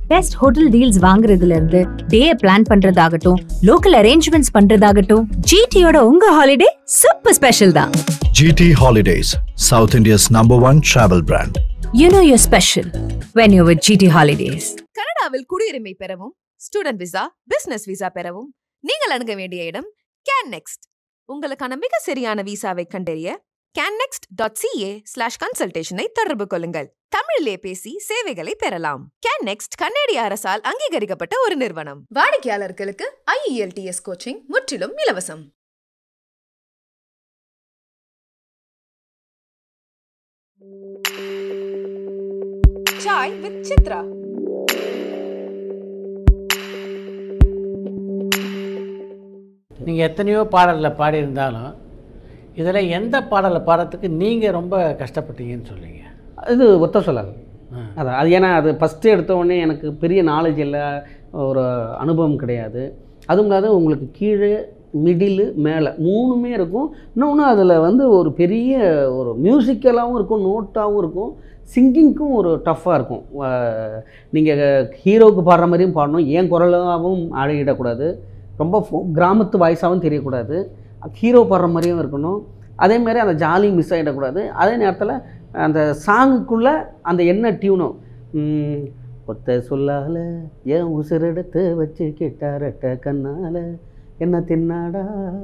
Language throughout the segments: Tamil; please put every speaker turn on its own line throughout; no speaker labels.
பெஸ்ட் ஹோட்டல் டீல்ஸ் வாங்குறதுல இருந்து டே பிளான் பண்றதாகட்டும் லோக்கல் அரேஞ்ச்மெண்ட்ஸ் பண்றதாகட்டும் ஜிடியோட உங்க ஹாலிடே சூப்பர் ஸ்பெஷல் தான்
GT Holidays, South India's number one travel brand.
You know your special when you with GT holidays
கனடாவில் குடியுரிமை பெறவும் ஸ்டூடெண்ட் விசா பிசினஸ் விசா பெறவும் நீங்கள் அணுக வேண்டிய இடம் கேன் நெக்ஸ்ட் உங்களுக்கான மிக சரியான விசாவை கண்டறிய கேன்னெக்ஸ்ட் டாட் சிஏ ஸ்லாஷ் கன்சல்டேஷனை தொடர்பு கொள்ளுங்கள் தமிழிலே பேசி சேவைகளை பெறலாம் கேன் நெக்ஸ்ட் கன்னடிய அரசால் அங்கீகரிக்கப்பட்ட ஒரு நிறுவனம் வாடிக்கையாளர்களுக்கு ஐஇஎல்டிஎஸ் கோச்சிங் முற்றிலும் இலவசம் சாய் வித் சித்ரா
நீங்கள் எத்தனையோ பாடலில் பாடியிருந்தாலும் இதில் எந்த பாடலை பாடுறதுக்கு நீங்கள் ரொம்ப கஷ்டப்பட்டீங்கன்னு சொல்லுங்க
இது ஒத்த சொல்லல் அதான் அது ஏன்னா அது ஃபஸ்ட்டு எடுத்த உடனே எனக்கு பெரிய நாலேஜ் இல்லை ஒரு அனுபவம் கிடையாது அதுவும் இல்லாத உங்களுக்கு கீழே மிடிலு மேலே மூணுமே இருக்கும் இன்னொன்று அதில் வந்து ஒரு பெரிய ஒரு மியூசிக்கலாகவும் இருக்கும் நோட்டாகவும் இருக்கும் சிங்கிங்க்கும் ஒரு டஃப்பாக இருக்கும் நீங்கள் ஹீரோவுக்கு பாடுற மாதிரியும் பாடணும் ஏன் குரலாகவும் ஆடிடக்கூடாது ரொம்ப ஃபோ- கிராமத்து வாய்ஸாகவும் தெரியக்கூடாது ஹீரோ பாடுற மாதிரியும் இருக்கணும் அதே மாதிரி அந்த ஜாலி மிஸ் ஆகிடக்கூடாது அதே நேரத்தில் அந்த சாங்குக்குள்ளே அந்த என்ன டியூனும் ம், ஒத்த சொல்லால ஏன் உசுரெடுத்து வச்சு கிட்டாரட்ட கண்ணால என்ன தின்னாடா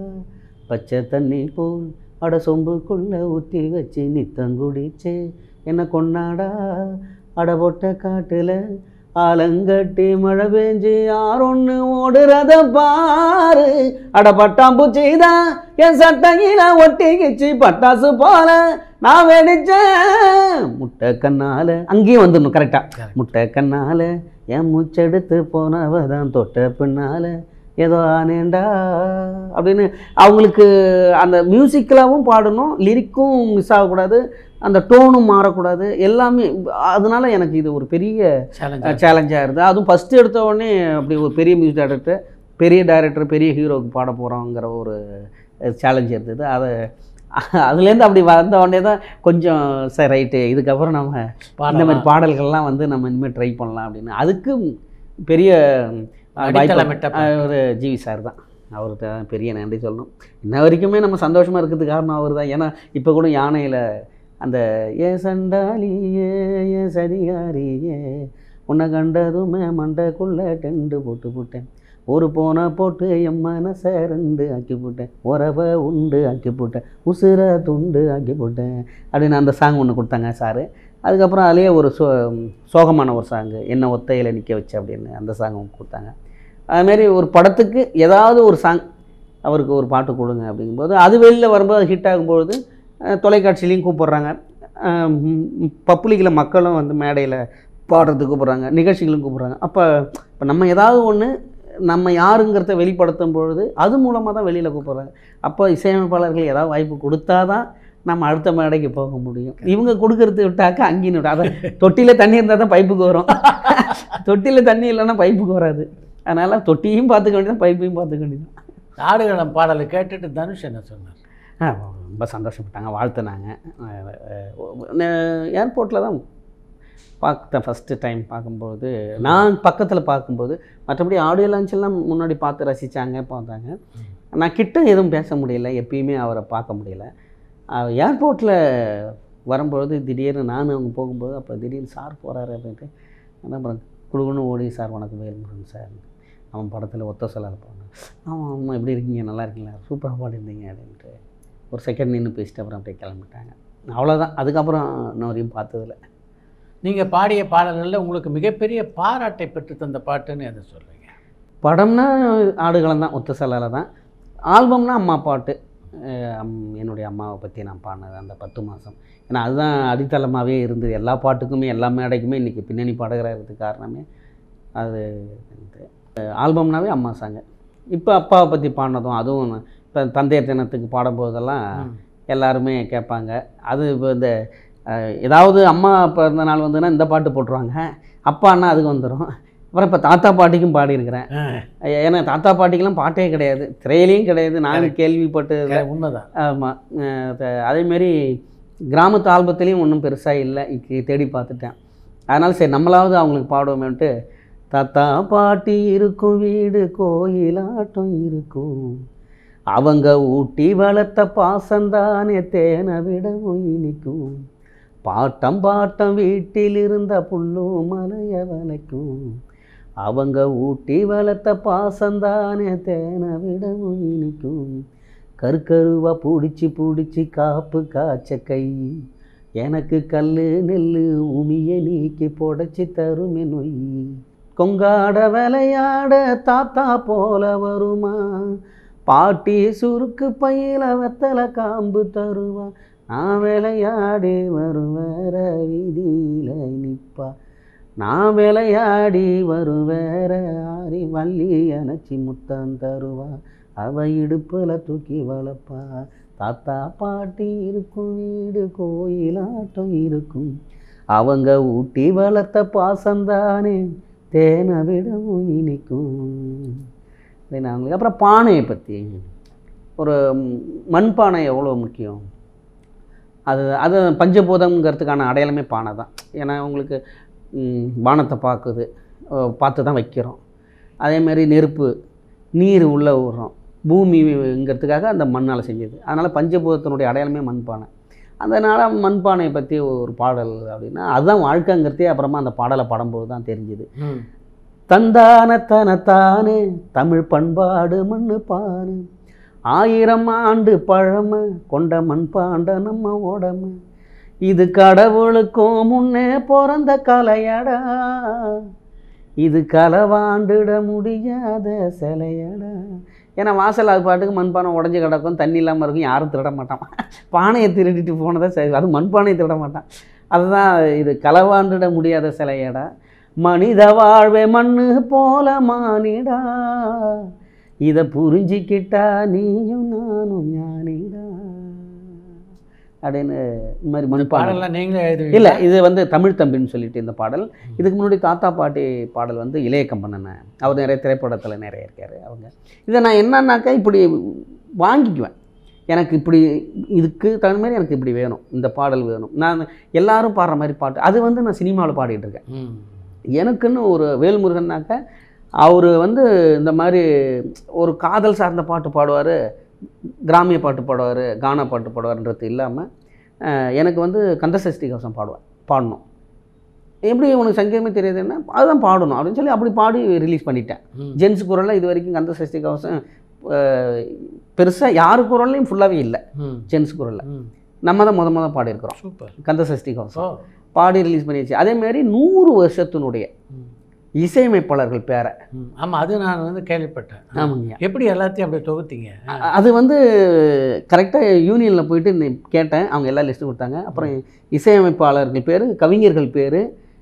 பச்சை தண்ணி போல் அட சொம்புக்குள்ள ஊற்றி வச்சு நித்தங்குடிச்சே என்ன கொண்டாடா அட பொட்ட காட்டுல ஆலங்கட்டி மழை பெஞ்சு யாரொன்னு ஓடுறத பாரு அட பட்டாம்பூச்சி தான் என் சட்டையில ஒட்டிக்கிச்சு பட்டாசு போல நான் வெடிச்சேன் முட்டை கண்ணால அங்கேயும் வந்துடணும் கரெக்டாக முட்டை கண்ணால என் மூச்செடுத்து போனவ தான் தொட்ட பின்னால ஏதோ ஆனேண்டா அப்படின்னு அவங்களுக்கு அந்த மியூசிக்கலாகவும் பாடணும் லிரிக்கும் மிஸ் ஆகக்கூடாது அந்த டோனும் மாறக்கூடாது எல்லாமே அதனால எனக்கு இது ஒரு பெரிய
சேலஞ்ச்
சேலஞ்சாக இருந்தது அதுவும் ஃபஸ்ட்டு எடுத்த உடனே அப்படி ஒரு பெரிய மியூசிக் டைரக்டர் பெரிய டைரக்டர் பெரிய ஹீரோவுக்கு பாட போகிறோங்கிற ஒரு சேலஞ்ச் இருந்தது அதை அதுலேருந்து அப்படி வந்த உடனே தான் கொஞ்சம் சரி ரைட்டு இதுக்கப்புறம் நம்ம இந்த மாதிரி பாடல்கள்லாம் வந்து நம்ம இனிமேல் ட்ரை பண்ணலாம் அப்படின்னு அதுக்கு பெரிய
அடித்தளமிட்ட பாட்டு.
ஒரு ஜிவி சார் தான் அவருக்கு தான் பெரிய நன்றி சொல்லணும் இன்ன வரைக்குமே நம்ம சந்தோஷமாக இருக்கிறதுக்கு காரணம் அவர் தான் ஏன்னா இப்போ கூட யானையில் அந்த ஏ சண்டாலியே ஏ சதிகாரியே உன்னை கண்டதுமே மண்டைக்குள்ளே டெண்டு போட்டு போட்டேன் ஒரு போனை போட்டு என் மனசை ரெண்டு ஆக்கி போட்டேன் உறவை உண்டு ஆக்கி போட்டேன் உசுரை துண்டு ஆக்கி போட்டேன் அப்படின்னு அந்த சாங் ஒன்று கொடுத்தாங்க சாரு அதுக்கப்புறம் அதிலே ஒரு சோ சோகமான ஒரு சாங்கு என்ன ஒத்தையில் நிற்க வச்சு அப்படின்னு அந்த சாங் கொடுத்தாங்க அதுமாரி ஒரு படத்துக்கு ஏதாவது ஒரு சாங் அவருக்கு ஒரு பாட்டு கொடுங்க அப்படிங்கும்போது அது வெளியில் வரும்போது அது ஹிட் ஆகும்பொழுது அஹ், தொலைக்காட்சியிலையும் கூப்பிட்றாங்க பப்ளிக்கில் மக்களும் வந்து மேடையில் பாடுறதுக்கு கூப்பிட்றாங்க நிகழ்ச்சிகளும் கூப்பிட்றாங்க அப்போ இப்போ நம்ம ஏதாவது ஒன்று நம்ம யாருங்கிறத வெளிப்படுத்தும் பொழுது அது மூலமாக தான் வெளியில் கூப்பிட்றாங்க அப்போ இசையமைப்பாளர்கள் ஏதாவது வாய்ப்பு கொடுத்தா தான் நம்ம அடுத்த மேடைக்கு போக முடியும் இவங்க கொடுக்கறது விட்டாக்க அங்கேயும் விட்டா அதான் தொட்டியில் தண்ணி இருந்தால் தான் பைப்புக்கு வரும் தொட்டியில் தண்ணி இல்லைன்னா பைப்புக்கு வராது அதனால் தொட்டியும் பார்த்துக்க வேண்டியதான் பைப்பையும் பார்த்துக்க வேண்டியதான்
ஆடுகளம் பாடலை கேட்டுட்டு தனுஷ் என்ன சொன்னார்
ஆ, ரொம்ப சந்தோஷப்பட்டாங்க வாழ்த்துனாங்க ஏர்போர்ட்டில் தான் பார்த்தேன் ஃபஸ்ட்டு டைம் பார்க்கும்போது நான் பக்கத்தில் பார்க்கும்போது மற்றபடி ஆடியோ லான்ச்செல்லாம் முன்னாடி பார்த்து ரசித்தாங்க பார்த்தாங்க நான் கிட்ட எதுவும் பேச முடியல எப்பயுமே அவரை பார்க்க முடியல ஏர்போர்ட்டில் வரும்பொழுது திடீர்னு நான் அவங்க போகும்போது அப்போ திடீர்னு சார் போகிறாரு அப்படின்ட்டு என்ன அப்புறம் குழுகுன்னு ஓடி சார் வணக்கம் வேல்முருகன் சார் அவன் படத்தில் ஒத்த சொல்லாத போனேன் ஆமாம் ஆமாம் எப்படி இருக்கீங்க நல்லா இருக்கீங்களா சூப்பராக பாடிருந்தீங்க அப்படின்ட்டு ஒரு செகண்ட் நின்று பேசிட்டு அப்புறம் அப்படியே கிளம்பிட்டாங்க அவ்வளோதான் அதுக்கப்புறம் இன்ன வரையும் பார்த்ததில்ல
நீங்கள் பாடிய பாடல்களில் உங்களுக்கு மிகப்பெரிய பாராட்டை பெற்று தந்த பாட்டுன்னு எதை சொல்லுவீங்க
படம்னா ஆடுகளம் தான் ஒத்த செல்லால தான் ஆல்பம்னா அம்மா பாட்டு அஹ் அம்- என்னுடைய அம்மாவை பற்றி நான் பாடினது அந்த பத்து மாதம் ஏன்னா அதுதான் அடித்தளமாகவே இருந்தது எல்லா பாட்டுக்குமே எல்லா மேடைக்குமே இன்றைக்கி பின்னணி பாடகராகிறதுக்கு காரணமே அது இது. அஹ் ஆல்பம்னாவே அம்மா சாங்க இப்போ அப்பாவை பற்றி பாடினதும் அதுவும் இப்போ தந்தையர் தினத்துக்கு பாடும்போதெல்லாம் எல்லாருமே கேட்பாங்க அது இப்போ இந்த அஹ், ஏதாவது அம்மா பிறந்த நாள் வந்துன்னா இந்த பாட்டு போட்டுருவாங்க அப்பான்னா அதுக்கு வந்துடும் அப்புறம் இப்போ தாத்தா பாட்டிக்கும் பாடியிருக்கிறேன் ஏன்னா தாத்தா பாட்டிக்கெல்லாம் பாட்டே கிடையாது திரையிலையும் கிடையாது நானும் கேள்விப்பட்டு
உண்மைதான்
ஆமாம் அதேமாரி கிராமத்து ஆல்பத்துலேயும் ஒன்றும் பெருசாக இல்லை இக்கு தேடி பார்த்துட்டேன் அதனால் சரி நம்மளாவது அவங்களுக்கு பாடுவோமேன்ட்டு தாத்தா பாட்டி இருக்கும் வீடு கோயிலாட்டம் இருக்கும் அவங்க ஊட்டி வளர்த்த பாசந்தானே தேனை விடவும் இனிக்கும் பாட்டம் பாட்டம் வீட்டில் இருந்த புல்லும் மலைய வளைக்கும் அவங்க ஊட்டி வளர்த்த பாசந்தானே தேனை விடவும் இனிக்கும் கருக்கருவா பிடிச்சி பிடிச்சி காப்பு காய்ச்ச கை எனக்கு கல் நெல் உமிய நீக்கி புடைச்சி தருமே நொய் கொங்காட விளையாட தாத்தா போல வருமா பாட்டி சுருக்கு பையில வெத்தலை காம்பு தருவா நான் விளையாடி வரும் வேற வீதியில நிப்பா நான் விளையாடி வரும் வேற ஆரி வள்ளி அணைச்சி முத்தம் தருவா அவ இடுப்புல தூக்கி வளர்ப்பா தாத்தா பாட்டி இருக்கும் வீடு கோயிலாட்டம் இருக்கும் அவங்க ஊட்டி வளர்த்த பாசந்தானே தேனை விடவும் இனிக்கும் இதை நான் உங்களுக்கு அப்புறம் பானையை பற்றி ஒரு மண்பானை எவ்வளோ முக்கியம் அது அது பஞ்சபூதம்ங்கிறதுக்கான அடையாளமே பானை தான் ஏன்னா உங்களுக்கு ம், வானத்தை பார்க்குது அஹ், பார்த்து தான் வைக்கிறோம் அதேமாரி நெருப்பு நீர் உள்ளே விடுறோம் பூமிங்கிறதுக்காக அந்த மண்ணால் செஞ்சது அதனால் பஞ்சபூதத்தினுடைய அடையாளமே மண்பானை அதனால் மண்பானையை பற்றி ஒரு பாடல் அப்படின்னா அதுதான் வாழ்க்கைங்கிறதே அப்புறமா அந்த பாடலை பாடும்போது தான் தெரிஞ்சுது
ம்
தந்தான தனத்தானே தமிழ் பண்பாடு மண்ணு பானு ஆயிரம் ஆண்டு பழமை கொண்ட மண்பாண்ட நம்ம உடமை இது கடவுளுக்கும் முன்னே பிறந்த கலையடா இது களவாண்டிட முடியாத சிலையடா ஏன்னா வாசல் அது பாட்டுக்கு மண்பானை உடஞ்சி கிடக்கும் தண்ணி இல்லாமல் இருக்கும் யாரும் திருட மாட்டான் பானையை திருடிட்டு போனதை சரி அது மண்பானையை திருட மாட்டான் அதுதான் இது களவாண்டிட முடியாத சிலையடா மனித வாழ்வே மண்ணு போல மானிடா இதை புரிஞ்சிக்கிட்டா நீயும் நானும் ஞானிடா அப்படின்னு இந்த மாதிரி மண் பாடல்
பாடலாம் நீங்களே எழுதுவீங்க
இல்லை இது வந்து தமிழ் தம்பின்னு சொல்லிட்டு இந்த பாடல் இதுக்கு முன்னாடி தாத்தா பாட்டி பாடல் வந்து இளைய கம்பனன் அவர் நிறைய திரைப்படத்தில் நிறைய இருக்கார் அவங்க இதை நான் என்னன்னாக்கா இப்படி வாங்கிக்குவேன் எனக்கு இப்படி இதுக்கு தகுந்த மாதிரி எனக்கு இப்படி வேணும் இந்த பாடல் வேணும் நான் எல்லாரும் பாடுற மாதிரி பாட்டு அது வந்து நான் சினிமாவில் பாடிட்டு இருக்கேன்
ம்
எனக்குன்னு ஒரு வேல்முருகன்னாக்க அவர் வந்து இந்த மாதிரி ஒரு காதல் சார்ந்த பாட்டு பாடுவார் கிராமிய பாட்டு பாடுவார் கானா பாட்டு பாடுவார்ன்றது இல்லாமல் எனக்கு வந்து கந்தசஷ்டி கவசம் பாடுவேன் பாடணும் எப்படி உனக்கு சங்கீதமே தெரியுதுன்னா அதுதான் பாடணும் அப்படின்னு சொல்லி அப்படி பாடி ரிலீஸ் பண்ணிட்டேன்
ம்
ஜென்ஸ் குரலில் இது வரைக்கும் கந்தசஷ்டி கவசம் பெருசாக யார் குரல்லையும் ஃபுல்லாகவே இல்லை
ம்
ஜென்ஸ் குரலில்
ம்
நம்ம தான் முத முத பாடியிருக்கிறோம்
சூப்பர்
கந்தசஷ்டி
ஓ
கவசம் பாடி ரிலீஸ் பண்ணியாச்சு அதேமாரி நூறு வருஷத்தினுடைய
ம்
இசையமைப்பாளர்கள் பேரை
ம் ஆமாம் அது நான் வந்து கேள்விப்பட்டேன்
ஆமாங்க
எப்படி எல்லாத்தையும் அப்படியே தொகுத்தீங்க
அ- அது வந்து கரெக்டாக யூனியனில் போயிட்டு நி- கேட்டேன் அவங்க எல்லா லிஸ்ட்டும் கொடுத்தாங்க அப்புறம் இசையமைப்பாளர்கள் பேர் கவிஞர்கள் பேர்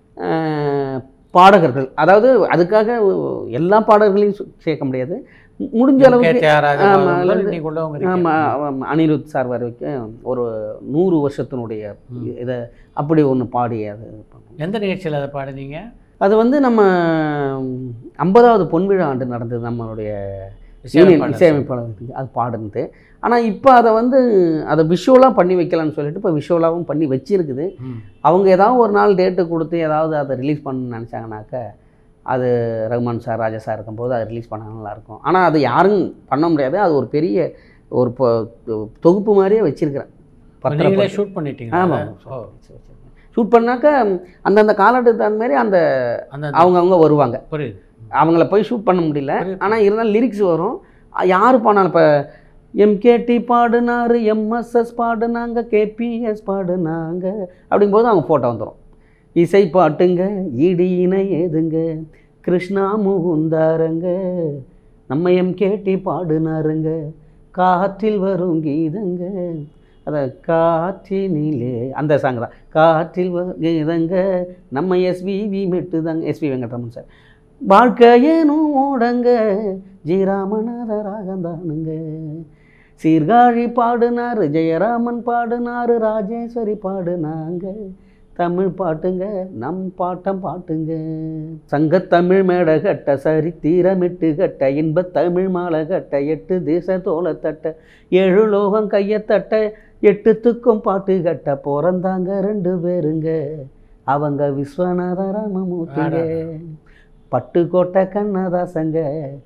பாடகர்கள் அதாவது அதுக்காக எல்லா பாடகர்களையும் சு- சேர்க்க முடியாது மு- முடிஞ்ச அளவுக்கு ஆமா, அல்லது-
இன்னைக்கு உள்ளவங்க இருக்கீங்க.
ஆமாம் அனிருத் சார் வரைக்கும் ஒரு நூறு வருஷத்தினுடைய
ம்.
இதை அப்படி ஒன்று பாடி அது பண்ணோம்.
எந்த நிகழ்ச்சியில் அதை பாடுனீங்க
அது வந்து நம்ம ஐம்பதாவது பொன்விழா ஆண்டு நடந்தது நம்மளுடைய யூனியன்
இசையமைப்பாளர்.
இசையமைப்பாளருக்கு அது பாடுனது ஆனால் இப்போ அதை வந்து அதை விஷுவலாக பண்ணி வைக்கலாம்னு சொல்லிட்டு இப்போ விஷுவலாகவும் பண்ணி வச்சிருக்குது
ம்.
அவங்க ஏதாவது ஒரு நாள் டேட்டு கொடுத்து ஏதாவது அதை ரிலீஸ் பண்ணணும்னு நினச்சாங்கனாக்க அது ரகுமான் சார் ராஜா சார் இருக்கும்போது அதை ரிலீஸ் பண்ண நல்லாயிருக்கும் ஆனால் அது யாரும் பண்ண முடியாது அது ஒரு பெரிய ஒரு பொ- தொகுப்பு மாதிரியே வச்சிருக்கிறேன்
இப்ப நீங்களே ஷூட் பண்ணிட்டீங்க
ஆமாம்
ஓ
ஷூட் பண்ணாக்க அந்தந்த காலத்துக்கு தகுந்த மாதிரி அந்த
அந்த
அவங்கவுங்க வருவாங்க
புரியுது
அவங்கள போய் ஷூட் பண்ண முடியல
புரியுது.
ஆனால் இருந்தாலும் லிரிக்ஸ் வரும் அ- யார் பாடினாலும் இப்போ எம்கேடி பாடுனாரு எம்எஸ்எஸ் பாடுனாங்க கேபிஎஸ் பாடுனாங்க அப்படிங்கும்போது அவங்க ஃபோட்டோ வந்துடும் இசை பாட்டுங்க இடி இணை ஏதுங்க கிருஷ்ணா முகுந்தாரங்க நம்ம எம்கேடி பாடுனாருங்க காற்றில் வரும் கீதங்க அத காற்றினிலே அந்த சாங் தான் காற்றில் வரும் கீதங்க நம்ம எஸ்விவி மெட்டுதாங்க எஸ்வி வெங்கட்ரமன் சார் வாழ்க்கையேனும் ஓடங்க ஜி ராமநாத ராகந்தானுங்க சீர்காழி பாடுனாரு ஜெயராமன் பாடுனாரு ராஜேஸ்வரி பாடுனாங்க தமிழ் பாட்டுங்க நம் பாட்டம் பாட்டுங்க சங்கத்தமிழ் மேட கட்ட சரித்திரமிட்டு கட்ட இன்பத் தமிழ் மாலை கட்ட எட்டு தேச தோலை தட்ட ஏழு லோகம் கையத்தட்ட எட்டுத்துக்கும் பாட்டு கட்ட பிறந்தாங்க ரெண்டு பேருங்க அவங்க விஸ்வநாத ராமமூர்த்திங்க பட்டுக்கோட்டை கண்ணதாசங்க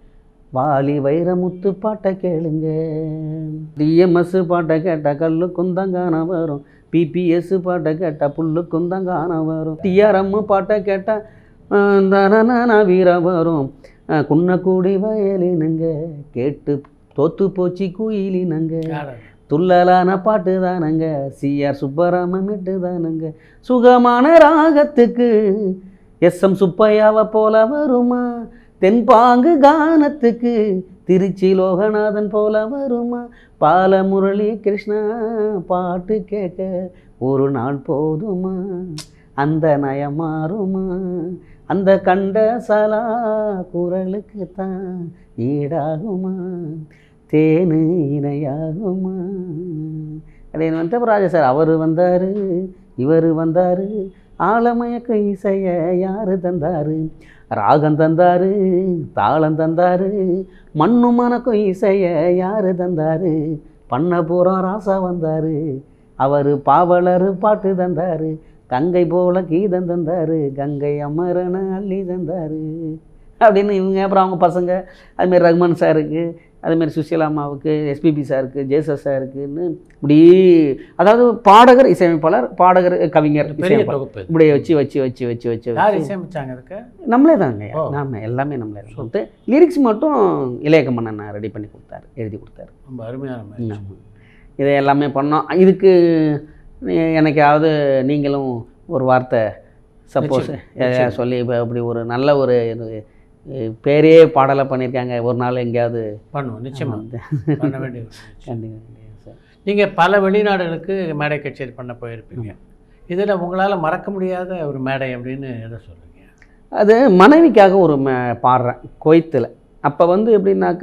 வாலி வைரமுத்து பாட்டை கேளுங்க டிஎம்எஸ் பாட்டை கேட்டால் கல்லு குந்தங்கான வரும் பிபிஎஸ் பாட்டை கேட்டால் புல்லு குந்தங்கான வரும் டிஆர்எம் பாட்டை கேட்டால் தனன வீர வரும் அஹ், குன்னக்குடி வயலினுங்க கேட்டு தோத்து போச்சு குயிலினுங்க துள்ளலான பாட்டு தானங்க சிஆர் சுப்பராமன் மெட்டு தானங்க சுகமான ராகத்துக்கு எஸ் எம் சுப்பையாவை போல வருமா தென்பாங்கு கானத்துக்கு திருச்சி லோகநாதன் போல வருமா பாலமுரளி கிருஷ்ணா பாட்டு கேட்க ஒரு நாள் போதுமா அந்த நயம் மாறுமா அந்த கண்ட சலா குரலுக்கு தான் ஈடாகுமா தேனு இணையாகுமா அப்படின்னு வந்துட்டு அப்புறம் ராஜா சார் அவர் வந்தார் இவர் வந்தார் ஆலமயக்க இசைய யார் தந்தார் ராகம் தந்தார் தாளம் தந்தார் மண்ணு மணக்கும் இசைய யார் தந்தார் பண்ண பூரா ராசா வந்தார் அவர் பாவலர் பாட்டு தந்தார் கங்கை போல கீதம் தந்தார் கங்கை அமரன அள்ளி தந்தார் அப்படின்னு இவங்க அப்புறம் அவங்க பசங்க அதுமாரி ரகுமான் சாருக்கு அதுமாரி சுஷீலா அம்மாவுக்கு எஸ்பிபி சாருக்கு ஜேசஸ் சாருக்குன்னு இப்படி அதாவது பாடகர் இசையமைப்பாளர் பாடகர் கவிஞர்
பெரிய
இசையமைப்பாளர்
தொகுப்பு இது.
இப்படி வச்சு வச்சு வச்சு வச்சு வச்சு
யார்
வச்சு
இசையமைச்சாங்க அதுக்கு
நம்மளே தாங்க
ஓ.
நாம எல்லாமே நம்மளே தான் கொடுத்து லிரிக்ஸ் மட்டும் இளையக மன்னன் ரெடி பண்ணி கொடுத்தாரு எழுதி கொடுத்தாரு
ரொம்ப அருமையான முயற்சி.
ஆமா. இதை எல்லாமே பண்ணோம் இதுக்கு நீ- எனக்காவது நீங்களும் ஒரு வார்த்தை சப்போஸ்
நிச்சயம், நிச்சயம்.
சொல்லி இப்போ அப்படி ஒரு நல்ல ஒரு இது, அஹ், பேரே பாடலை பண்ணியிருக்காங்க ஒரு நாள் எங்கேயாவது
பண்ணுவோம் நிச்சயமா
வந்து
பண்ண வேண்டிய ஒரு விஷயம்.
கண்டிப்பா, கண்டிப்பா சார்.
நீங்கள் பல வெளிநாடுகளுக்கு மேடை கச்சேரி பண்ண போயிருப்பீங்க இதில் உங்களால் மறக்க முடியாத ஒரு மேடை அப்படின்னு எதை சொல்லுங்க
அது மனைவிக்காக ஒரு ம- பாடுறேன் கோயத்தில் அப்போ வந்து எப்படின்னாக்க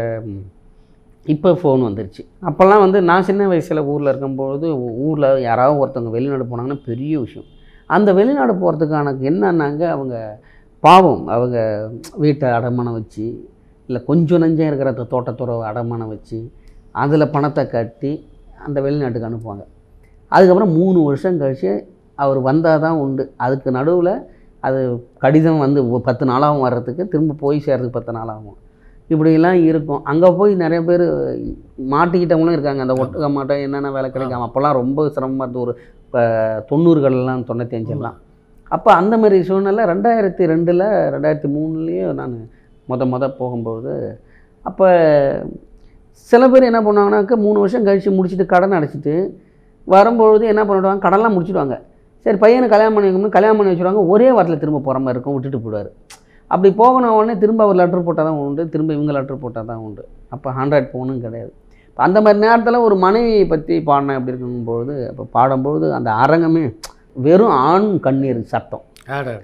இப்போ ஃபோன் வந்துருச்சு அப்போல்லாம் வந்து நான் சின்ன வயசில் ஊரில் இருக்கும்பொழுது ஊரில் யாராவது ஒருத்தவங்க வெளிநாடு போனாங்கன்னா பெரிய விஷயம் அந்த வெளிநாடு போகிறதுக்கான என்னன்னாங்க அவங்க பாவம் அவங்க வீட்டை அடமானம் வச்சு இல்லை கொஞ்சம் நஞ்சம் இருக்கிற அந்த தோட்டத்துறவை அடமானம் வச்சு அதில் பணத்தை கட்டி அந்த வெளிநாட்டுக்கு அனுப்புவாங்க அதுக்கப்புறம் மூணு வருஷம் கழிச்சு அவர் வந்தால் தான் உண்டு அதுக்கு நடுவில் அது கடிதம் வந்து ஒ- பத்து நாளாகும் வர்றதுக்கு திரும்ப போய் சேர்றதுக்கு பத்து நாளாகும் இப்படிலாம் இருக்கும் அங்கே போய் நிறைய பேர் மாட்டிக்கிட்டவங்களும் இருக்காங்க அந்த ஒட்டுக்க மாட்டோம் என்னென்ன வேலை கிடைக்காம அப்போல்லாம் ரொம்ப சிரமமாக இருந்தது ஒரு இப்போ தொண்ணூறுகள்லாம் தொண்ணூற்றி அஞ்செல்லாம் அப்போ அந்த மாதிரி சூழ்நிலை ரெண்டாயிரத்தி ரெண்டில் ரெண்டாயிரத்தி மூணுலேயே நான் மொத மொத போகும்போது அப்போ சில பேர் என்ன பண்ணுவாங்கனாக்கா மூணு வருஷம் கழித்து முடிச்சுட்டு கடன் அடைச்சிட்டு வரும்பொழுது என்ன பண்ணிடுவாங்க கடன்லாம் முடிச்சிடுவாங்க சரி பையனை கல்யாணம் பண்ணி வைக்கணும்னு கல்யாணம் பண்ணி வச்சுருவாங்க ஒரே வாரத்தில் திரும்ப போகிற மாதிரி இருக்கும் விட்டுட்டு போயிடுவார் அப்படி போகணும் உடனே திரும்ப அவர் லெட்டர் போட்டால் தான் உண்டு திரும்ப இவங்க லெட்டர் போட்டால் தான் உண்டு அப்போ ஹண்ட்ரட் ஃபோனும் கிடையாது இப்ப அந்த மாதிரி நேரத்தில் ஒரு மனைவியை பற்றி பாடினேன் அப்படி இருக்கும்போது அப்போ பாடும்போது அந்த அரங்கமே வெறும் ஆண் கண்ணீர் சத்தம்
ஆடாடு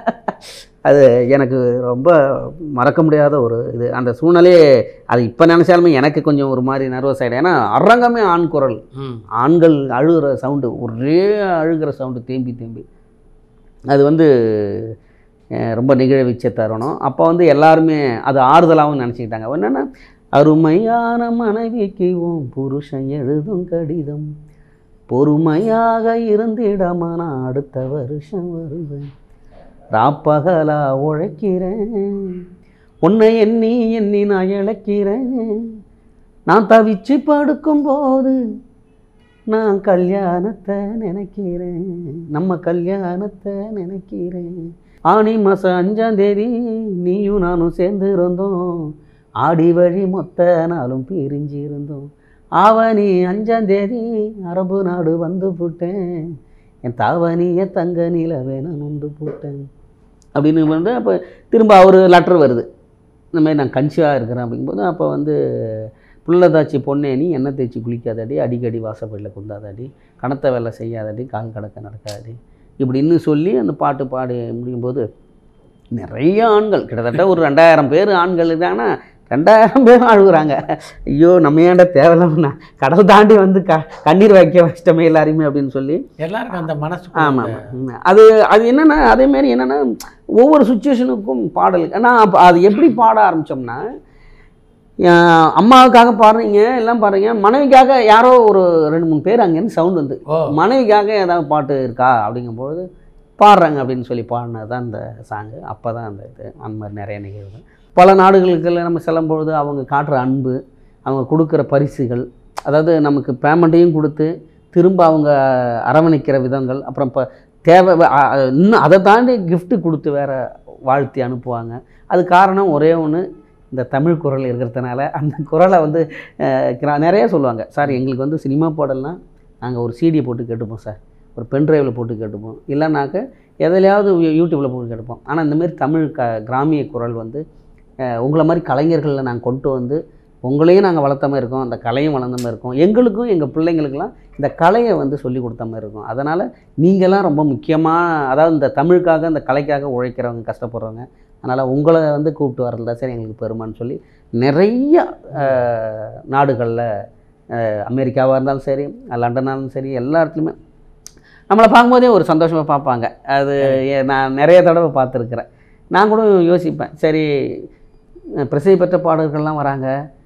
அது எனக்கு ரொம்ப மறக்க முடியாத ஒரு இது அந்த சூழ்நிலையே அது இப்போ நினச்சாலுமே எனக்கு கொஞ்சம் ஒரு மாதிரி நர்வஸ் ஆகிடும் ஏன்னா அரங்கமே ஆண் குரல்
ம்
ஆண்கள் அழுகிற சவுண்டு ஒரே அழுகிற சவுண்டு தேம்பி தேம்பி அது வந்து அஹ், ரொம்ப நிகழ்விச்ச தருணம் அப்போ வந்து எல்லாருமே அது ஆறுதலாகவும் நினச்சிக்கிட்டாங்க என்னென்னா அருமையான மனைவிக்கு உன் புருஷன் எழுதும் கடிதம் பொறுமையாக இருந்திடமா நான் அடுத்த வருஷம் வருவேன் ராப்பகலா உழைக்கிறேன் உன்னை எண்ணி எண்ணி நான் இழைக்கிறேன் நான் தவிச்சு படுக்கும்போது நான் கல்யாணத்தை நினைக்கிறேன் நம்ம கல்யாணத்தை நினைக்கிறேன் ஆனி மாதம் அஞ்சாம் தேதி நீயும் நானும் சேர்ந்து இருந்தோம் ஆடி வழி மொத்த நாளும் பிரிஞ்சு இருந்தோம் ஆவணி அஞ்சாம் தேதி அரபு நாடு வந்து போட்டேன் என் தாவணிய தங்க நிலவே நான் உண்டு போட்டேன் அப்படின்னு வந்து அப்போ திரும்ப அவர் லெட்டர் வருது இந்த மாதிரி நான் கன்சிவாக இருக்கிறேன் அப்படிங்கும்போது அப்போ வந்து புள்ளதாச்சி பொண்ணே நீ எண்ணெய் தேய்ச்சி குளிக்காதடி அடிக்கடி வாசப்படியில் குந்தாதடி கணத்த வேலை செய்யாதடி கால் கடக்க நடக்காதடி இப்படின்னு சொல்லி அந்த பாட்டு பாடி முடியும்போது நிறைய ஆண்கள் கிட்டத்தட்ட ஒரு ரெண்டாயிரம் பேர் ஆண்கள் இருக்காங்கன்னா ரெண்டாயிரம் பேர் அழுகுறாங்க ஐயோ நம்ம ஏன்டா தேவையில்லாம கடல் தாண்டி வந்து க கண்ணீர் வைக்க வச்சிட்டோமே எல்லாரையுமே அப்படின்னு சொல்லி
எல்லாருக்கும் அந்த மனசு
ஆமாம் ஆமாம் அது அது என்னென்னா அதேமாரி என்னென்னா ஒவ்வொரு சுச்சுவேஷனுக்கும் பாடல் ஆனால் அப்போ அது எப்படி பாட ஆரம்பித்தோம்னா அம்மாவுக்காக பாடுறீங்க எல்லாம் பாடுறீங்க மனைவிக்காக யாரோ ஒரு ரெண்டு மூணு பேர் அங்கேருந்து சவுண்ட் வந்து
ஓ
மனைவிக்காக ஏதாவது பாட்டு இருக்கா அப்படிங்கும்போது பாடுறாங்க அப்படின்னு சொல்லி பாடினது தான் அந்த சாங்கு அப்போ தான் அந்த இது அந்த மாதிரி நிறைய நிகழ்வுகள் பல நாடுகளுக்கெல்லாம் நம்ம செல்லும்பொழுது அவங்க காட்டுற அன்பு அவங்க கொடுக்குற பரிசுகள் அதாவது நமக்கு பேமெண்ட்டையும் கொடுத்து திரும்ப அவங்க அரவணைக்கிற விதங்கள் அப்புறம் இப்போ தேவை அ- அ- இன்னும் அதை தாண்டி gift கொடுத்து வேற வாழ்த்தி அனுப்புவாங்க அது காரணம் ஒரே ஒன்று இந்த தமிழ் குரல் இருக்கிறதுனால அந்த குரலை வந்து அஹ், கிரா- நிறைய சொல்லுவாங்க சார் எங்களுக்கு வந்து சினிமா பாடல்னா நாங்கள் ஒரு சிடி போட்டு கேட்டுப்போம் சார் ஒரு பென்ட்ரைவில் போட்டு கேட்டுப்போம் இல்லைனாக்க எதுலையாவது யூடியூப்பில் போட்டு கேட்டுப்போம் ஆனால் இந்த மாதிரி தமிழ் க கிராமிய குரல் வந்து அஹ், உங்களை மாதிரி கலைஞர்களில் நாங்கள் கொண்டு வந்து உங்களையும் நாங்கள் வளர்த்த மாதிரி இருக்கோம் அந்த கலையும் வளர்ந்த மாதிரி இருக்கோம் எங்களுக்கும் எங்கள் பிள்ளைங்களுக்கெல்லாம் இந்த கலையை வந்து சொல்லி கொடுத்த மாதிரி இருக்கும் அதனால் நீங்களாம் ரொம்ப முக்கியமாக அதாவது இந்த தமிழுக்காக இந்த கலைக்காக உழைக்கிறவங்க கஷ்டப்படுறவங்க அதனால் உங்களை வந்து கூப்பிட்டு வரல சரி எங்களுக்கு பெருமைன்னு சொல்லி நிறைய நாடுகளில் அமெரிக்காவாக இருந்தாலும் சரி லண்டனாக இருந்தாலும் சரி எல்லா இடத்துலையுமே நம்மளை பார்க்கும்போதே ஒரு சந்தோஷமாக பார்ப்பாங்க அது ஏ- நான் நிறைய தடவை பார்த்துருக்குறேன் நான் கூட யோசிப்பேன் சரி அஹ் பிரசித்தி பெற்ற பாடல்கள்லாம் வராங்க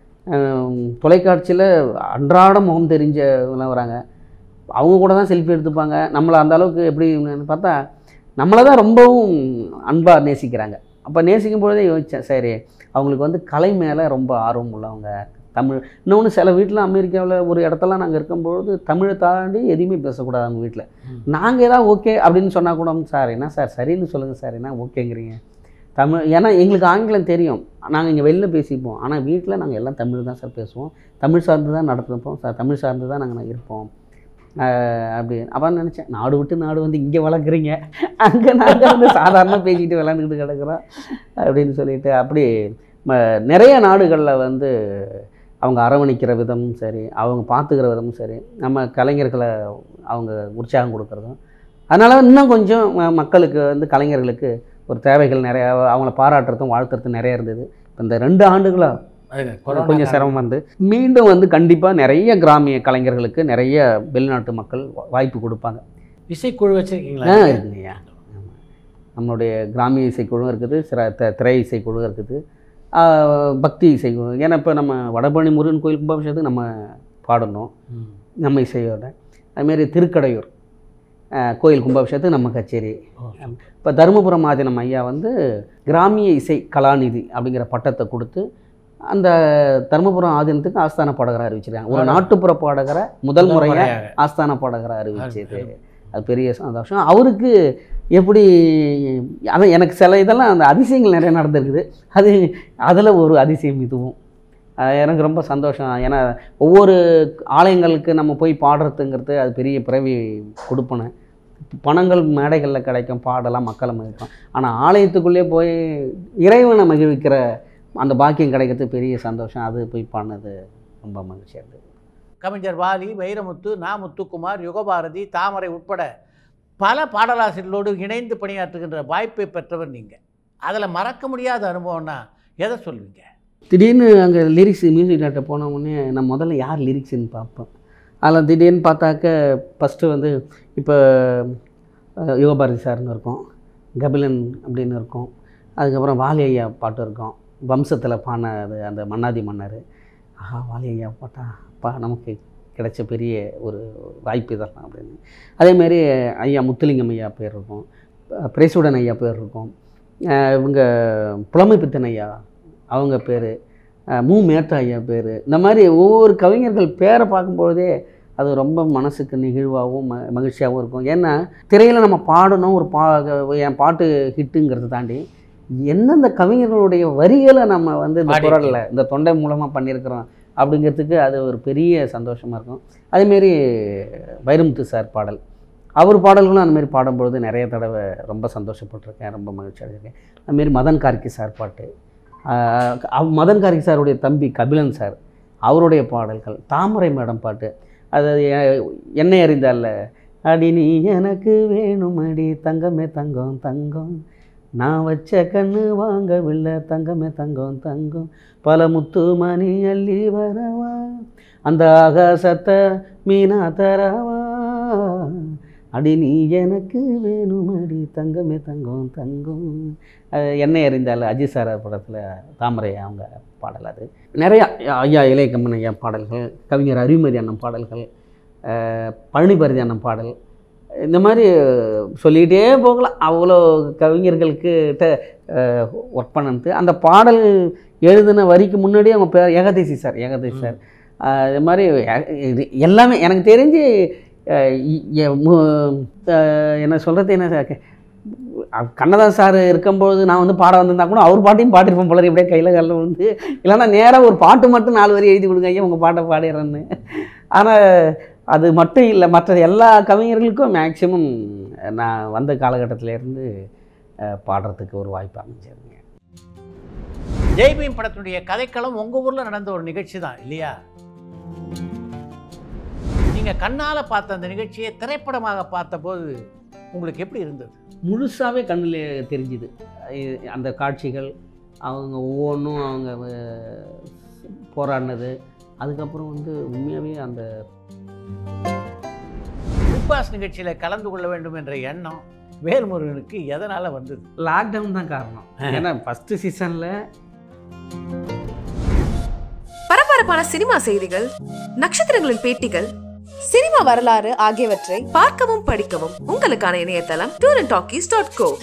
தொலைக்காட்சியில் அன்றாட முகம் தெரிஞ்சவங்களாம் வராங்க அவங்க கூட தான் செல்ஃபி எடுத்துப்பாங்க நம்மளை அந்த அளவுக்கு எப்படி பார்த்தா நம்மளை தான் ரொம்பவும் அன்பாக நேசிக்கிறாங்க அப்போ நேசிக்கும் பொழுதே யோசித்தேன் சரி அவங்களுக்கு வந்து கலை மேலே ரொம்ப ஆர்வம் உள்ளவங்க தமிழ் இன்னொன்று சில வீட்டில் அமெரிக்காவில் ஒரு இடத்துல நாங்கள் இருக்கும்பொழுது தமிழை தாண்டி எதுவுமே பேசக்கூடாது அவங்க வீட்டில் நாங்கள் ஏதாவது ஓகே அப்படின்னு சொன்னால் கூட சார் என்ன சார் சரின்னு சொல்லுங்கள் சார் என்ன ஓகேங்கிறீங்க தமிழ் ஏன்னா எங்களுக்கு ஆங்கிலம் தெரியும் நாங்கள் இங்கே வெளில பேசிப்போம் ஆனால் வீட்டில் நாங்கள் எல்லாம் தமிழ் தான் சார் பேசுவோம் தமிழ் சார்ந்து தான் நடத்துப்போம் சார் தமிழ் சார்ந்து தான் நாங்கள் இருப்போம் ஆஹ் அப்படி அப்போ நினச்சேன் நாடு விட்டு நாடு வந்து இங்கே வளர்க்குறீங்க அங்கே நாங்கள் வந்து சாதாரண பேசிக்கிட்டு விளாண்டுக்கிட்டு கிடக்குறோம் அப்படின்னு சொல்லிட்டு அப்படி ம- நிறைய நாடுகளில் வந்து அவங்க அரவணைக்கிற விதமும் சரி அவங்க பார்த்துக்கிற விதமும் சரி நம்ம கலைஞர்களை அவங்க உற்சாகம் கொடுக்குறதும் அதனால் இன்னும் கொஞ்சம் ம- மக்களுக்கு வந்து கலைஞர்களுக்கு ஒரு தேவைகள் நிறையா அவங்கள பாராட்டுறதும் வாழ்த்துறதும் நிறைய இருந்தது இப்போ இந்த ரெண்டு ஆண்டுகளாக
அதுங்க, கொரோனா
கொஞ்சம்
காலம்.
சிரமம் வந்து மீண்டும் வந்து கண்டிப்பாக நிறைய கிராமிய கலைஞர்களுக்கு நிறைய வெளிநாட்டு மக்கள் வா- வாய்ப்பு கொடுப்பாங்க
இசைக்குழு வச்சிருக்கீங்களா
ஆ
நீங்க?
இருக்குங்கய்யா ஆமா. நம்மளுடைய கிராமிய இசைக்குழுவும் இருக்குது சிற த திரை இசைக்குழுவும் இருக்குது ஆ, பக்தி இசைக்குழு ஏன்னா இப்போ நம்ம வடபழனி முருகன் கோயில் கும்பாபிஷேகத்துக்கு நம்ம பாடணும்
ம்.
நம்ம இசையோட அதுமாரி திருக்கடையூர் ஆ, கோயில் கும்பாபிஷேகத்துக்கு நம்ம கச்சேரி
ஓ,
இப்போ தருமபுரம் ஆதீனம் ஐயா வந்து கிராமிய இசை கலாநிதி அப்படிங்கிற பட்டத்தை கொடுத்து அந்த தருமபுரம் ஆதீனத்துக்கு ஆஸ்தான பாடகராக அறிவிச்சிருக்காங்க ஒரு
ஆமா.
நாட்டுப்புற பாடகரை முதல் முறையாக
முறையாக.
ஆஸ்தான பாடகராக அறிவிச்சது
அருமை.
அது பெரிய சந்தோஷம் அவருக்கு எப்படி அதான் எனக்கு சில இதெல்லாம் அந்த அதிசயங்கள் நிறைய நடந்திருக்குது அது அதில் ஒரு அதிசயம் இதுவும் அஹ் எனக்கு ரொம்ப சந்தோஷம் ஏன்னா ஒவ்வொரு ஆலயங்களுக்கு நம்ம போய் பாடுறதுங்கிறது அது பெரிய பிறவி கொடுப்பனை பணங்கள் மேடைகளில் கிடைக்கும் பாடலாம் மக்களை மகிழ்க்கும் ஆனால் ஆலயத்துக்குள்ளே போய் இறைவனை மகிழ்விக்கிற அந்த பாக்கியம் கிடைக்கிறது பெரிய சந்தோஷம் அது போய் பாடினது ரொம்ப மகிழ்ச்சியாக இருந்தது
கவிஞர் வாலி வைரமுத்து நா முத்துக்குமார் யுகபாரதி தாமரை உட்பட பல பாடலாசிரியர்களோடு இணைந்து பணியாற்றுகின்ற வாய்ப்பை பெற்றவர் நீங்கள் அதில் மறக்க முடியாத அனுபவம்னா எதை சொல்வீங்க
திடீர்னு அங்கே லிரிக்ஸ் மியூசிக் டேரக்டர் போன உடனே நான் முதல்ல யார் லிரிக்ஸ்னு பார்ப்பேன் அதில் திடீர்னு பார்த்தாக்க ஃபஸ்ட்டு வந்து இப்போ அஹ், யுகபாரதி சார்னு இருக்கும் கபிலன் அப்படின்னு இருக்கும் அதுக்கப்புறம் வாலி ஐயா பாட்டு இருக்கும் வம்சத்தில் பாடினது அந்த மன்னாதி மன்னர் ஆஹா வாலி ஐயா பாட்டா அப்பா நமக்கு கிடைச்ச பெரிய ஒரு வாய்ப்பு இதெல்லாம் அப்படின்னு அதேமாரி ஐயா முத்துலிங்கம் ஐயா பேர் இருக்கும் அஹ், பிரேசுடன் ஐயா பேர் இருக்கும் அஹ், இவங்க புலமை பித்தன் ஐயா அவங்க பேர் மு மேத்தா ஐயா பேர் இந்த மாதிரி ஒவ்வொரு கவிஞர்கள் பேரை பார்க்கும்பொழுதே அது ரொம்ப மனசுக்கு நெகிழ்வாகவும் ம மகிழ்ச்சியாகவும் இருக்கும் ஏன்னா திரையில் நம்ம பாடணும் ஒரு பா என் பாட்டு ஹிட்டுங்கிறத தாண்டி எந்தெந்த கவிஞர்களுடைய வரிகளை நம்ம வந்து இந்த
பாடியிருக்கீங்க.
குரலில் இந்த தொண்டை மூலமாக பண்ணியிருக்கிறோம் அப்படிங்கிறதுக்கு அது ஒரு பெரிய சந்தோஷமாக இருக்கும் அதேமாரி வைரமுத்து சார் பாடல் அவர் பாடல்களும் அந்த மாதிரி பாடும்பொழுது நிறைய தடவை ரொம்ப சந்தோஷப்பட்டிருக்கேன் ரொம்ப மகிழ்ச்சி அடைஞ்சிருக்கேன் அதுமாரி மதன் கார்கி சார் பாட்டு ஆஹ் அவ்- மதன் கார்கி சாருடைய தம்பி கபிலன் சார் அவருடைய பாடல்கள் தாமரை மேடம் பாட்டு அது எ- என்னை அறிந்தால அடி நீ எனக்கு வேணும் அடி தங்கமே தங்கம் தங்கம் நான் வச்ச கண்ணு வாங்கவில்லை தங்கமே தங்கம் தங்கம் பல முத்து மணி அள்ளி வரவா அந்த ஆகாசத்தை மீனா தரவா அடி நீ எனக்கு வேணும் அடி தங்கமே தங்கம் தங்கம் அது என்னை அறிந்தால் அஜித் சார் படத்தில் தாமரை அவங்க பாடல் அது நிறையா ஐயா இளையகம்மன் ஐயா பாடல்கள் கவிஞர் அறிவுமதி அண்ணன் பாடல்கள் அஹ், பழனி பாரதி அண்ணன் பாடல் இந்த மாதிரி சொல்லிகிட்டே போகலாம் அவ்வளோ கவிஞர்களுக்கு ஒர்க் பண்ணது அந்த பாடல் எழுதின வரிக்கு முன்னாடியே அவங்க பேர் ஏகதேசி சார் ஏகதேசி சார் அஹ் இது மாதிரி எ- இது எல்லாமே எனக்கு தெரிஞ்சு அஹ் இ- எ- மு- அஹ் என்ன சொல்கிறது என்ன சார் அஹ் கண்ணதாஸ் சார் இருக்கும்போது நான் வந்து பாட வந்திருந்தா கூட அவர் பாட்டையும் பாட்டிருப்பேன் போல இப்படியே கையில் காலில் வந்து இல்லைன்னா நேராக ஒரு பாட்டு மட்டும் நாலு வரி எழுதி கொடுங்க ஐயா உங்கள் பாட்டை பாடிடுறேன்னு ஆனால் அது மட்டும் இல்லை மற்ற எல்லா கவிஞர்களுக்கும் மேக்சிமம் நான் வந்த காலகட்டத்தில இருந்து அஹ், பாடுறதுக்கு ஒரு வாய்ப்பு அமைஞ்சிருங்க
ஜெய்பீம் படத்தினுடைய கதைக்களம் உங்கள் ஊரில் நடந்த ஒரு நிகழ்ச்சி தான் இல்லையா நீங்கள் கண்ணால் பார்த்த அந்த நிகழ்ச்சியை திரைப்படமாக பார்த்தபோது உங்களுக்கு எப்படி இருந்தது
முழுசாகவே கண்ணில் தெரிஞ்சுது இ- அந்த காட்சிகள் அவங்க ஒவ்வொன்றும் அவங்க அஹ், போராடினது அதுக்கப்புறம் வந்து உண்மையாகவே அந்த
பிக் பாஸ் நிகழ்ச்சியில் கலந்து கொள்ள வேண்டும் என்ற எண்ணம் வேல்முருகனுக்கு எதனால் வந்தது
லாக்டவுன் தான் காரணம் ஏன்னா ஃபஸ்ட்டு சீசனில்
பரபரப்பான சினிமா செய்திகள் நட்சத்திரங்களின் பேட்டிகள் சினிமா வரலாறு ஆகியவற்றை பார்க்கவும் படிக்கவும் உங்களுக்கான இணையதளம் tour and talkies dot go